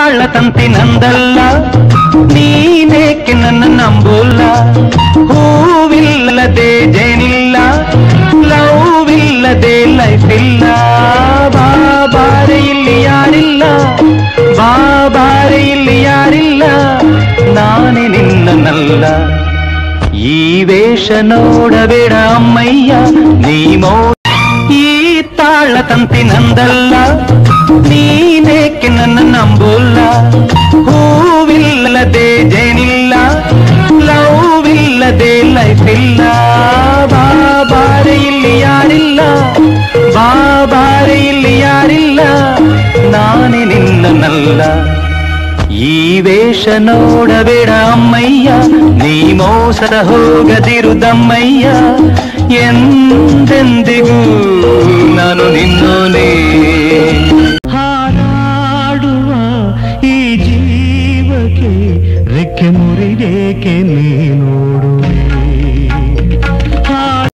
ತಾಳ ತಂತಿ ನಂದಲ್ಲ ನೀನೇಕೆ ನನ್ನ ನಂಬೋಲ್ಲ ಹೂವಿಲ್ಲದೆ ಜೇನಿಲ್ಲ ಲವ್ ಇಲ್ಲದೆ ಲೈಫ್ ಇಲ್ಲ ಬಾಬಾರೆ ಇಲ್ಲಿ ಯಾರಿಲ್ಲ ಬಾಬಾರೆ ಇಲ್ಲಿ ಯಾರಿಲ್ಲ ನಾನೇ ನಿನ್ನನಲ್ಲ ಈ ವೇಷ ನೋಡಬೇಡ ಅಮ್ಮಯ್ಯ ನೀ ಮೋ ಈ ತಾಳ ತಂತಿ ನಂದಲ್ಲ ನೀನೇಕೆ ನನ್ನ ನಂಬೋಲ್ಲ ಹೂವಿಲ್ಲದೆ ಜೇನಿಲ್ಲ ಲವ್ ಇಲ್ಲದೆ ಲೈಫ್ ಇಲ್ಲ ಬಾಬಾರೆ ಇಲ್ಲಿ ಯಾರಿಲ್ಲ ಬಾಬಾರೆ ಇಲ್ಲಿ ಯಾರಿಲ್ಲ ನಾನೇ ನಿನ್ನನಲ್ಲ ಈ ವೇಷ ನೋಡಬೇಡ ಅಮ್ಮಯ್ಯ ನೀ ಮೋಸದ ಹೋಗದಿರುದಮ್ಮಯ್ಯ ಎಂದೆಂದಿಗೂ ನಾನು ನಿನ್ನೋನೇ ಹಾರಾಡುವ ಈ ಜೀವಕ್ಕೆ ರೆಕ್ಕೆ ಮುರಿದೇಕೆ ನೀ